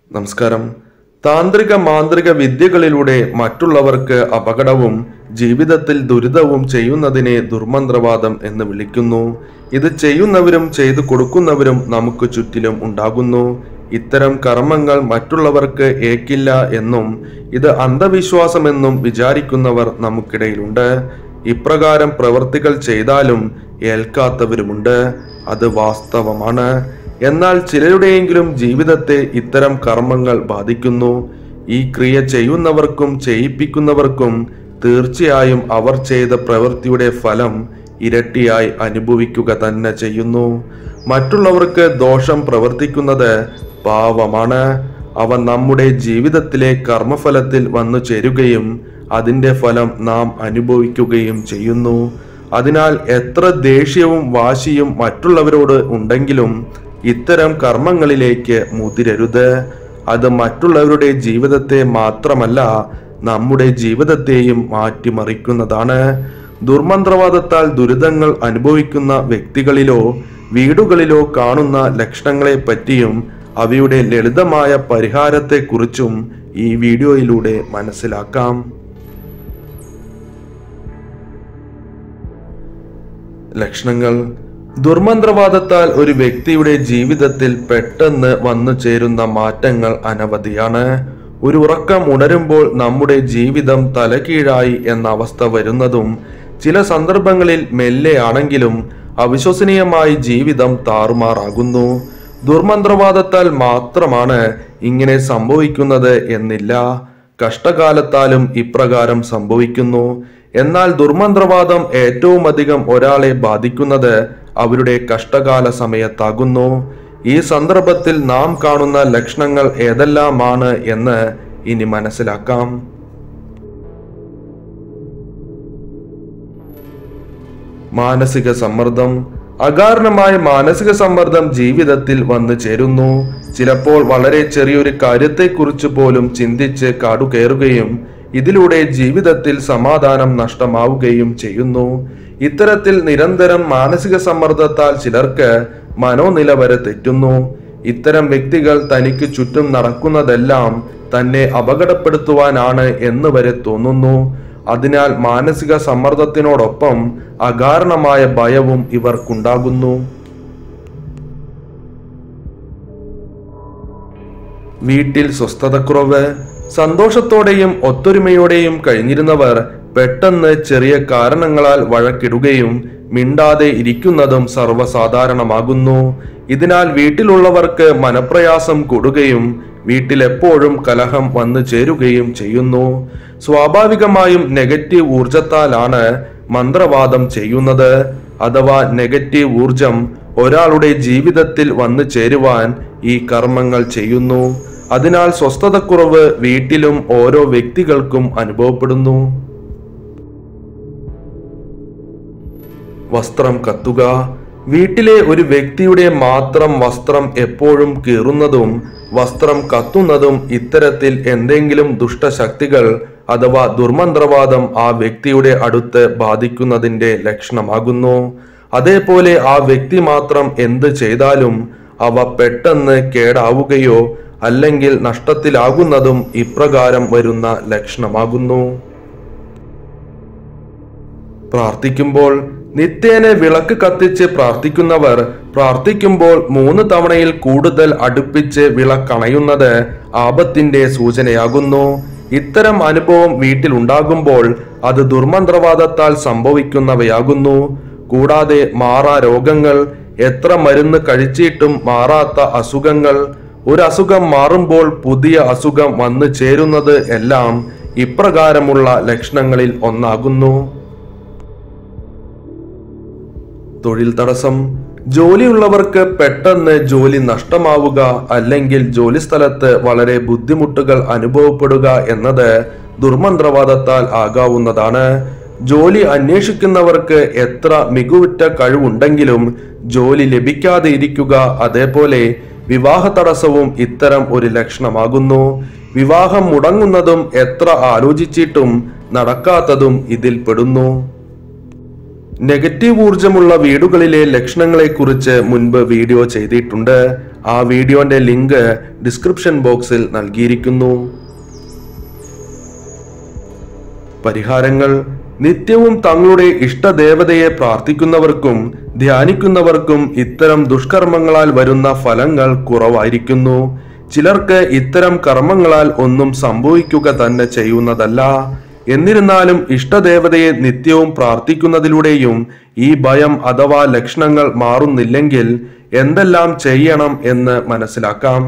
നമസ്കാരം താന്ത്രിക മാന്ത്രിക വിദ്യകളിലൂടെ മറ്റുള്ളവർക്ക് അപകടവും ജീവിതത്തിൽ ദുരിതവും ചെയ്യുന്നതിനെ ദുർമന്ത്രവാദം എന്ന് വിളിക്കുന്നു ഇത് ചെയ്യുന്നവരും ചെയ്തു കൊടുക്കുന്നവരും നമുക്ക് ചുറ്റിലും ഉണ്ടാകുന്നു ഇത്തരം കർമ്മങ്ങൾ മറ്റുള്ളവർക്ക് ഏക്കില്ല എന്നും ഇത് അന്ധവിശ്വാസമെന്നും വിചാരിക്കുന്നവർ നമുക്കിടയിലുണ്ട് ഇപ്രകാരം പ്രവൃത്തികൾ ചെയ്താലും ഏൽക്കാത്തവരുമുണ്ട് അത് വാസ്തവമാണ് എന്നാൽ ചിലരുടെയെങ്കിലും ജീവിതത്തെ ഇത്തരം കർമ്മങ്ങൾ ബാധിക്കുന്നു ഈ ക്രിയ ചെയ്യുന്നവർക്കും ചെയ്യിപ്പിക്കുന്നവർക്കും തീർച്ചയായും അവർ ചെയ്ത പ്രവൃത്തിയുടെ ഫലം ഇരട്ടിയായി അനുഭവിക്കുക തന്നെ ചെയ്യുന്നു മറ്റുള്ളവർക്ക് ദോഷം പ്രവർത്തിക്കുന്നത് പാവമാണ് അവ നമ്മുടെ ജീവിതത്തിലെ കർമ്മഫലത്തിൽ വന്നു ചേരുകയും അതിന്റെ ഫലം നാം അനുഭവിക്കുകയും ചെയ്യുന്നു അതിനാൽ എത്ര ദേഷ്യവും വാശിയും മറ്റുള്ളവരോട് ഉണ്ടെങ്കിലും ഇത്തരം കർമ്മങ്ങളിലേക്ക് മുതിരരുത് അത് മറ്റുള്ളവരുടെ ജീവിതത്തെ മാത്രമല്ല നമ്മുടെ ജീവിതത്തെയും മാറ്റിമറിക്കുന്നതാണ് ദുർമന്ത്രവാദത്താൽ ദുരിതങ്ങൾ അനുഭവിക്കുന്ന വ്യക്തികളിലോ വീടുകളിലോ കാണുന്ന ലക്ഷണങ്ങളെ പറ്റിയും അവയുടെ ലളിതമായ പരിഹാരത്തെക്കുറിച്ചും ഈ വീഡിയോയിലൂടെ മനസ്സിലാക്കാം ലക്ഷണങ്ങൾ ദുർമന്ത്രവാദത്താൽ ഒരു വ്യക്തിയുടെ ജീവിതത്തിൽ പെട്ടെന്ന് വന്നു ചേരുന്ന മാറ്റങ്ങൾ അനവധിയാണ് ഒരു ഉറക്കം ഉണരുമ്പോൾ നമ്മുടെ ജീവിതം തലകീഴായി എന്ന അവസ്ഥ വരുന്നതും ചില സന്ദർഭങ്ങളിൽ മെല്ലെയാണെങ്കിലും അവിശ്വസനീയമായി ജീവിതം താറുമാറാകുന്നു ദുർമന്ത്രവാദത്താൽ മാത്രമാണ് ഇങ്ങനെ സംഭവിക്കുന്നത് എന്നില്ല കഷ്ടകാലത്താലും ഇപ്രകാരം സംഭവിക്കുന്നു എന്നാൽ ദുർമന്ത്രവാദം ഏറ്റവും അധികം ഒരാളെ ബാധിക്കുന്നത് അവരുടെ കഷ്ടകാല സമയത്താകുന്നു ഈ സന്ദർഭത്തിൽ നാം കാണുന്ന ലക്ഷണങ്ങൾ ഏതെല്ലാമാണ് എന്ന് ഇനി മനസ്സിലാക്കാം മാനസിക സമ്മർദ്ദം അകാരണമായ മാനസിക സമ്മർദ്ദം ജീവിതത്തിൽ വന്നു ചേരുന്നു ചിലപ്പോൾ വളരെ ചെറിയൊരു കാര്യത്തെക്കുറിച്ച് പോലും ചിന്തിച്ച് കാടുകയറുകയും ഇതിലൂടെ ജീവിതത്തിൽ സമാധാനം നഷ്ടമാവുകയും ചെയ്യുന്നു ഇത്തരത്തിൽ നിരന്തരം മാനസിക സമ്മർദ്ദത്താൽ ചിലർക്ക് മനോനില വരെ തെറ്റുന്നു ഇത്തരം വ്യക്തികൾ തനിക്ക് ചുറ്റും നടക്കുന്നതെല്ലാം തന്നെ അപകടപ്പെടുത്തുവാനാണ് എന്ന് വരെ തോന്നുന്നു അതിനാൽ മാനസിക സമ്മർദ്ദത്തിനോടൊപ്പം അകാരണമായ ഭയവും ഇവർക്കുണ്ടാകുന്നു വീട്ടിൽ സ്വസ്ഥതക്കുറവ് സന്തോഷത്തോടെയും ഒത്തൊരുമയോടെയും കഴിഞ്ഞിരുന്നവർ പെട്ടെന്ന് ചെറിയ കാരണങ്ങളാൽ വഴക്കിടുകയും മിണ്ടാതെ ഇരിക്കുന്നതും സർവ്വസാധാരണമാകുന്നു ഇതിനാൽ വീട്ടിലുള്ളവർക്ക് മനപ്രയാസം കൂടുകയും വീട്ടിലെപ്പോഴും കലഹം വന്നു ചേരുകയും ചെയ്യുന്നു സ്വാഭാവികമായും നെഗറ്റീവ് ഊർജത്താലാണ് മന്ത്രവാദം ചെയ്യുന്നത് അഥവാ നെഗറ്റീവ് ഊർജം ഒരാളുടെ ജീവിതത്തിൽ വന്നു ചേരുവാൻ ഈ കർമ്മങ്ങൾ ചെയ്യുന്നു അതിനാൽ സ്വസ്ഥതക്കുറവ് വീട്ടിലും ഓരോ വ്യക്തികൾക്കും അനുഭവപ്പെടുന്നു വസ്ത്രം കത്തുക വീട്ടിലെ ഒരു വ്യക്തിയുടെ മാത്രം വസ്ത്രം എപ്പോഴും കീറുന്നതും വസ്ത്രം കത്തുന്നതും ഇത്തരത്തിൽ എന്തെങ്കിലും ദുഷ്ടശക്തികൾ അഥവാ ദുർമന്ത്രവാദം ആ വ്യക്തിയുടെ അടുത്ത് ബാധിക്കുന്നതിന്റെ ലക്ഷണമാകുന്നു അതേപോലെ ആ വ്യക്തി മാത്രം എന്ത് ചെയ്താലും അവ പെട്ടെന്ന് കേടാവുകയോ അല്ലെങ്കിൽ നഷ്ടത്തിലാകുന്നതും ഇപ്രകാരം വരുന്ന ലക്ഷണമാകുന്നു പ്രാർത്ഥിക്കുമ്പോൾ നിത്യേന വിളക്ക് കത്തിച്ച് പ്രാർത്ഥിക്കുന്നവർ പ്രാർത്ഥിക്കുമ്പോൾ മൂന്ന് തവണയിൽ കൂടുതൽ അടുപ്പിച്ച് വിളക്കണയുന്നത് ആപത്തിന്റെ സൂചനയാകുന്നു ഇത്തരം അനുഭവം വീട്ടിലുണ്ടാകുമ്പോൾ അത് ദുർമന്ത്രവാദത്താൽ സംഭവിക്കുന്നവയാകുന്നു കൂടാതെ മാറാ രോഗങ്ങൾ എത്ര മരുന്ന് കഴിച്ചിട്ടും മാറാത്ത അസുഖങ്ങൾ ഒരു അസുഖം മാറുമ്പോൾ പുതിയ അസുഖം വന്നു ചേരുന്നത് എല്ലാം ഇപ്രകാരമുള്ള ലക്ഷണങ്ങളിൽ ഒന്നാകുന്നു തൊഴിൽ തടസ്സം ജോലിയുള്ളവർക്ക് പെട്ടെന്ന് ജോലി നഷ്ടമാവുക അല്ലെങ്കിൽ ജോലി സ്ഥലത്ത് വളരെ ബുദ്ധിമുട്ടുകൾ അനുഭവപ്പെടുക എന്നത് ദുർമന്ത്രവാദത്താൽ ആകാവുന്നതാണ് ജോലി അന്വേഷിക്കുന്നവർക്ക് എത്ര മികവുറ്റ കഴിവുണ്ടെങ്കിലും ജോലി ലഭിക്കാതെ ഇരിക്കുക അതേപോലെ വിവാഹ തടസ്സവും ഇത്തരം ഒരു ലക്ഷണമാകുന്നു വിവാഹം മുടങ്ങുന്നതും എത്ര ആലോചിച്ചിട്ടും നടക്കാത്തതും ഇതിൽ പെടുന്നു നെഗറ്റീവ് ഊർജമുള്ള വീടുകളിലെ ലക്ഷണങ്ങളെക്കുറിച്ച് മുൻപ് വീഡിയോ ചെയ്തിട്ടുണ്ട് ആ വീഡിയോന്റെ ലിങ്ക് ഡിസ്ക്രിപ്ഷൻ ബോക്സിൽ നൽകിയിരിക്കുന്നു പരിഹാരങ്ങൾ നിത്യവും തങ്ങളുടെ ഇഷ്ടദേവതയെ പ്രാർത്ഥിക്കുന്നവർക്കും ധ്യാനിക്കുന്നവർക്കും ഇത്തരം ദുഷ്കർമ്മങ്ങളാൽ വരുന്ന ഫലങ്ങൾ കുറവായിരിക്കുന്നു ചിലർക്ക് ഇത്തരം കർമ്മങ്ങളാൽ ഒന്നും സംഭവിക്കുക തന്നെ ചെയ്യുന്നതല്ല എന്നിരുന്നാലും ഇഷ്ടദേവതയെ നിത്യവും പ്രാർത്ഥിക്കുന്നതിലൂടെയും ഈ ഭയം അഥവാ ലക്ഷണങ്ങൾ മാറുന്നില്ലെങ്കിൽ എന്തെല്ലാം ചെയ്യണം എന്ന് മനസ്സിലാക്കാം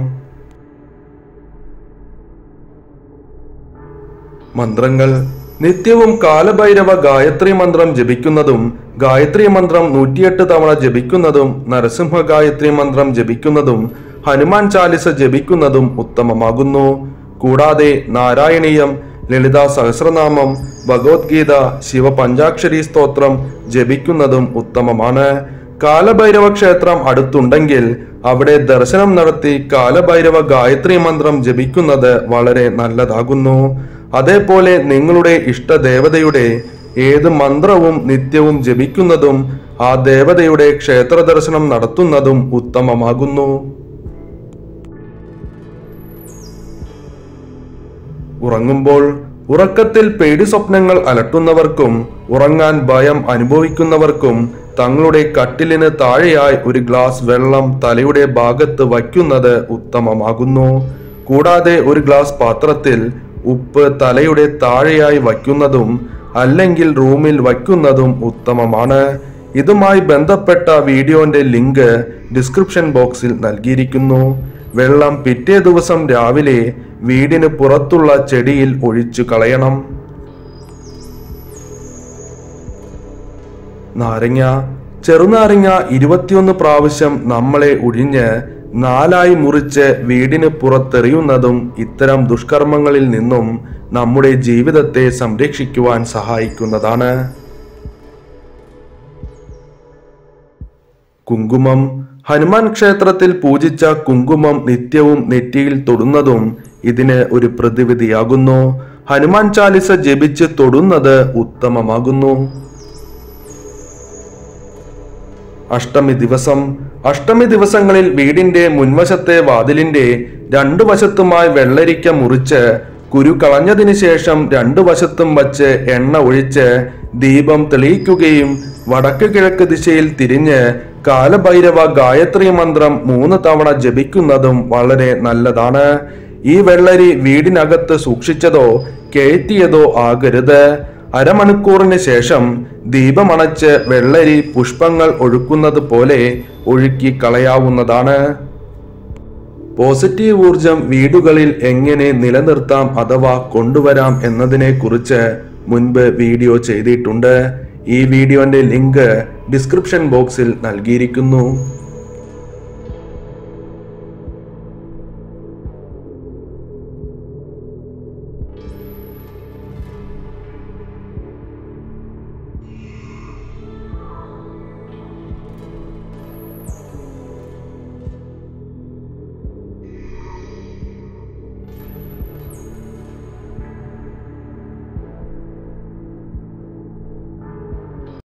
മന്ത്രങ്ങൾ നിത്യവും കാലഭൈരവ ഗായത്രി മന്ത്രം ജപിക്കുന്നതും ഗായത്രി മന്ത്രം നൂറ്റിയെട്ട് തവണ ജപിക്കുന്നതും നരസിംഹ ഗായത്രി മന്ത്രം ജപിക്കുന്നതും ഹനുമാൻ ചാലിസ ജപിക്കുന്നതും ഉത്തമമാകുന്നു കൂടാതെ നാരായണീയം ലളിത സഹസ്രനാമം ഭഗവത്ഗീത ശിവ പഞ്ചാക്ഷരി സ്തോത്രം ജപിക്കുന്നതും ഉത്തമമാണ് കാലഭൈരവ ക്ഷേത്രം അടുത്തുണ്ടെങ്കിൽ അവിടെ ദർശനം നടത്തി കാലഭൈരവ ഗായത്രി മന്ത്രം ജപിക്കുന്നത് വളരെ നല്ലതാകുന്നു അതേപോലെ നിങ്ങളുടെ ഇഷ്ടദേവതയുടെ ഏത് മന്ത്രവും നിത്യവും ജപിക്കുന്നതും ആ ദേവതയുടെ ക്ഷേത്ര ദർശനം നടത്തുന്നതും ഉത്തമമാകുന്നു ഉറങ്ങുമ്പോൾ ഉറക്കത്തിൽ പേടി സ്വപ്നങ്ങൾ അലട്ടുന്നവർക്കും ഉറങ്ങാൻ ഭയം അനുഭവിക്കുന്നവർക്കും തങ്ങളുടെ കട്ടിലിന് താഴെയായി ഒരു ഗ്ലാസ് വെള്ളം തലയുടെ ഭാഗത്ത് വയ്ക്കുന്നത് ഉത്തമമാകുന്നു കൂടാതെ ഒരു ഗ്ലാസ് പാത്രത്തിൽ ഉപ്പ് തലയുടെ താഴെയായി വയ്ക്കുന്നതും അല്ലെങ്കിൽ റൂമിൽ വയ്ക്കുന്നതും ഉത്തമമാണ് ഇതുമായി ബന്ധപ്പെട്ട വീഡിയോന്റെ ലിങ്ക് ഡിസ്ക്രിപ്ഷൻ ബോക്സിൽ നൽകിയിരിക്കുന്നു വെള്ളം പിറ്റേ ദിവസം രാവിലെ വീടിന് പുറത്തുള്ള ചെടിയിൽ ഒഴിച്ചു കളയണം നാരങ്ങ ചെറുനാരങ്ങ ഇരുപത്തിയൊന്ന് പ്രാവശ്യം നമ്മളെ ഒഴിഞ്ഞ് നാലായി മുറിച്ച് വീടിന് പുറത്തെറിയുന്നതും ഇത്തരം ദുഷ്കർമ്മങ്ങളിൽ നിന്നും നമ്മുടെ ജീവിതത്തെ സംരക്ഷിക്കുവാൻ സഹായിക്കുന്നതാണ് കുങ്കുമം ഹനുമാൻ ക്ഷേത്രത്തിൽ പൂജിച്ച കുങ്കുമം നിത്യവും നെറ്റിയിൽ തൊടുന്നതും ഇതിന് ഒരു പ്രതിവിധിയാകുന്നു ഹനുമാൻ ചാലിസ ജപിച്ച് തൊടുന്നത് ഉത്തമമാകുന്നു അഷ്ടമി ദിവസം അഷ്ടമി ദിവസങ്ങളിൽ വീടിന്റെ മുൻവശത്തെ വാതിലിന്റെ രണ്ടു വശത്തുമായി വെള്ളരിക്ക മുറിച്ച് കുരു കളഞ്ഞതിന് ശേഷം രണ്ടു വശത്തും വച്ച് എണ്ണ ഒഴിച്ച് ദീപം തെളിയിക്കുകയും വടക്ക് കിഴക്ക് ദിശയിൽ തിരിഞ്ഞ് കാലഭൈരവ ഗായത്രി മന്ത്രം മൂന്ന് തവണ ജപിക്കുന്നതും വളരെ നല്ലതാണ് ഈ വെള്ളരി വീടിനകത്ത് സൂക്ഷിച്ചതോ കയറ്റിയതോ ആകരുത് അരമണിക്കൂറിന് ശേഷം ദീപമണച്ച് വെള്ളരി പുഷ്പങ്ങൾ ഒഴുക്കുന്നത് പോലെ ഒഴുക്കി കളയാവുന്നതാണ് പോസിറ്റീവ് ഊർജം വീടുകളിൽ എങ്ങനെ നിലനിർത്താം അഥവാ കൊണ്ടുവരാം എന്നതിനെ കുറിച്ച് മുൻപ് വീഡിയോ ചെയ്തിട്ടുണ്ട് ഈ വീഡിയോന്റെ ലിങ്ക് ഡിസ്ക്രിപ്ഷൻ ബോക്സിൽ നൽകിയിരിക്കുന്നു